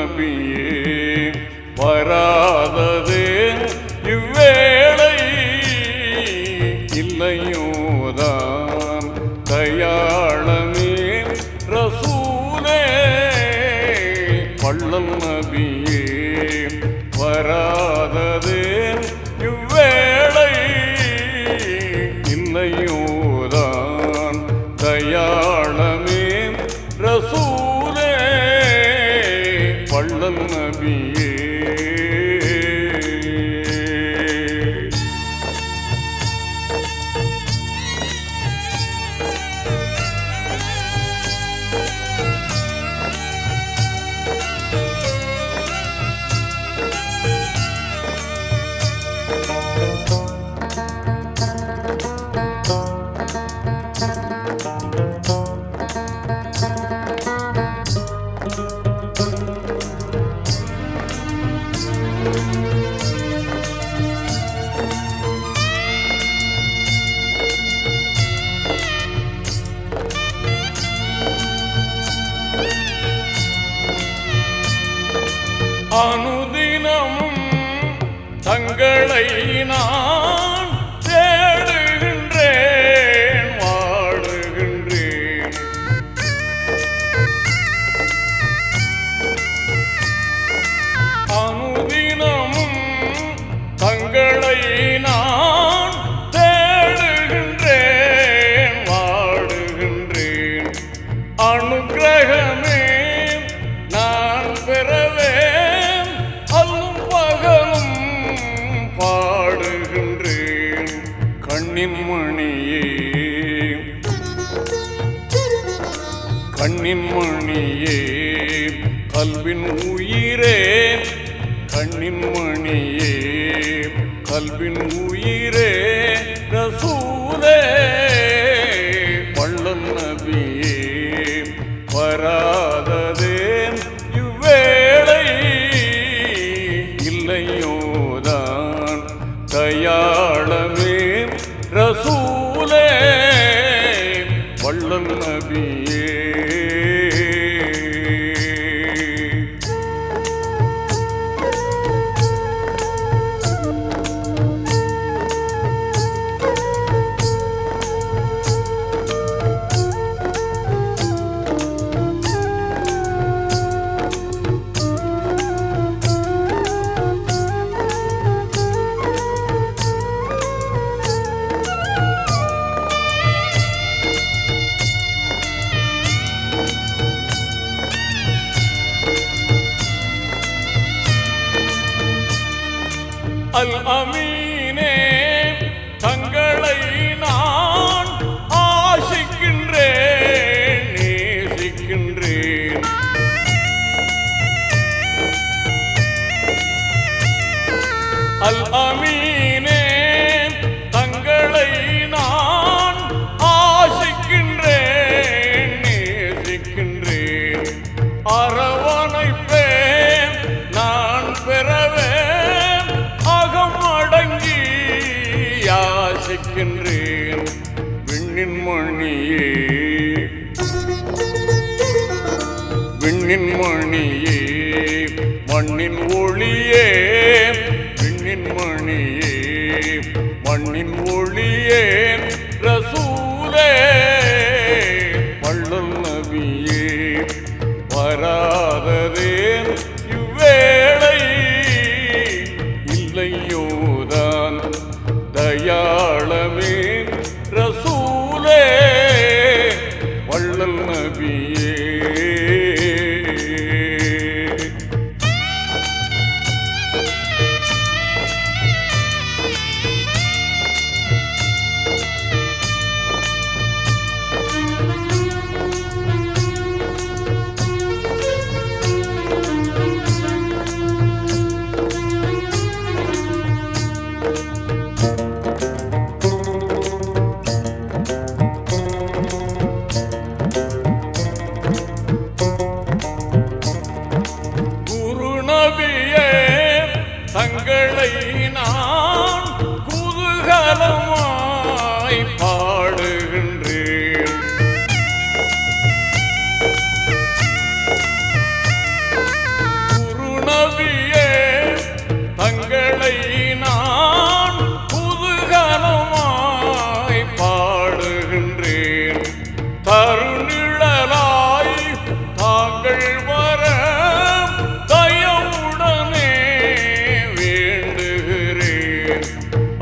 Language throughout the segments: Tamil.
நபியே வராததே இவ்வேளை இல்லையோதான் தயாளமே ரசூலே பள்ளம் நபியே வராததே இவ்வேளை இல்லையோதான் தயாளமே ரசூலே பள்ளம் நபியே அனுதினமும் தங்களை நான் தேடுகின்றேன் வாடுகின்றேன் அனுதினமும் தங்களை நான் தேடுகின்றேன் வாடுகின்றேன் அனுக்கிரகமே நான் பெறவே அல்லும் பகலும் பாடுகின்றேன் கண்ணின் மணியே கண்ணின் மணியே கல்வின் உயிரே கண்ணின் மணியே கல்வின் உயிரே ரசூலே வள்ளல் நபியே வராததே இவ்வேளை இல்லையோதான் தயாளமே ரசூலே வள்ளல் நபியே அல் அமீனே தங்களை நான் ஆசிக்கின்றேன் நேசிக்கின்றேன் அல் அமீனே தங்களை நான் ஆசிக்கின்றேன் நேசிக்கின்றேன் அரவணைப்பேன் நான் பெறவே அகம் அடங்கி யாசிக்கின்றேன் விண்ணின் மணியே விண்ணின் மணியே மண்ணின் ஒளியே விண்ணின் மணியே மண்ணின் ஒளியே ரசூலே வள்ளல் நபியே வராததே இவ்வேளை இல்லையோதான் தயாளமே ரசூலே வள்ளல் நபியே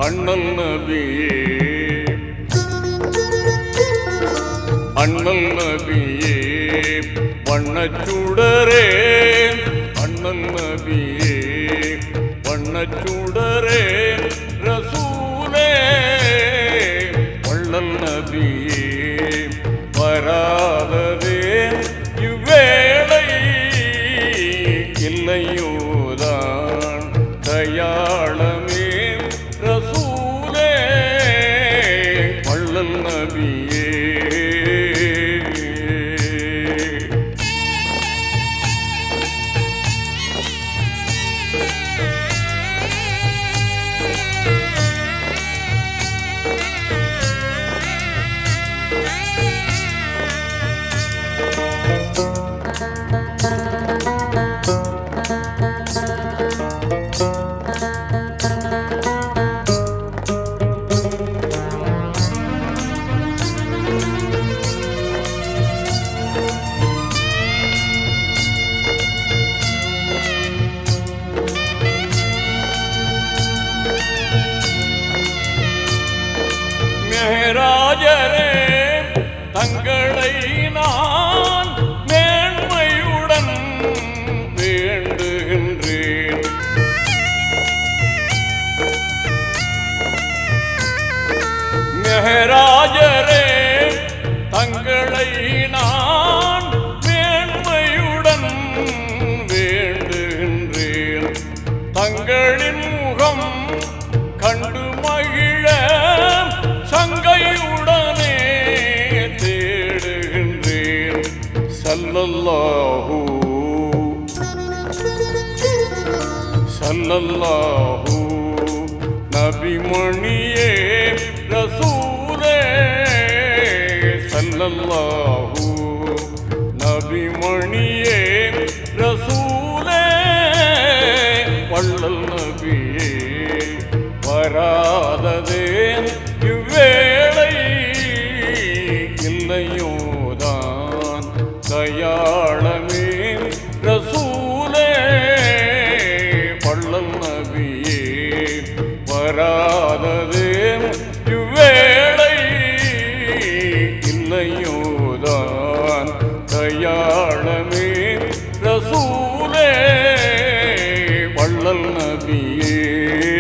அண்ணல் நபியே அண்ணல் நபியே வண்ணச்சுடரே அண்ணல் நபியே வண்ணச்சுடரே ரசூலே வள்ளல் நபியே வராததே இவ்வேளை இல்லையோதான் தயாளமே ரசூலே வள்ளல் நபியே மேராஜரே தங்களை நான் மேன்மையுடன் வேண்டுகின்றேன் மேராஜரே தங்களை நான் மேன்மையுடன் வேண்டுகின்றேன் தங்களின் முகம் கண்டு மகிழ சங்கையுடனே தேடுகின்றேன் சல்லல்லாஹூ சல்லல்லாஹூ நபிமணியே ரசூலே சல்லல்லாஹூ நபிமணியே ரசூலே வள்ளல் நபியே வராததே இவ்வேளை இல்லையோதான் தயாளமே ரசூலே வள்ளல் நபியே வராததே இவ்வேளை இல்லையோதான் தயாளமே ரசூலே வள்ளல் நபியே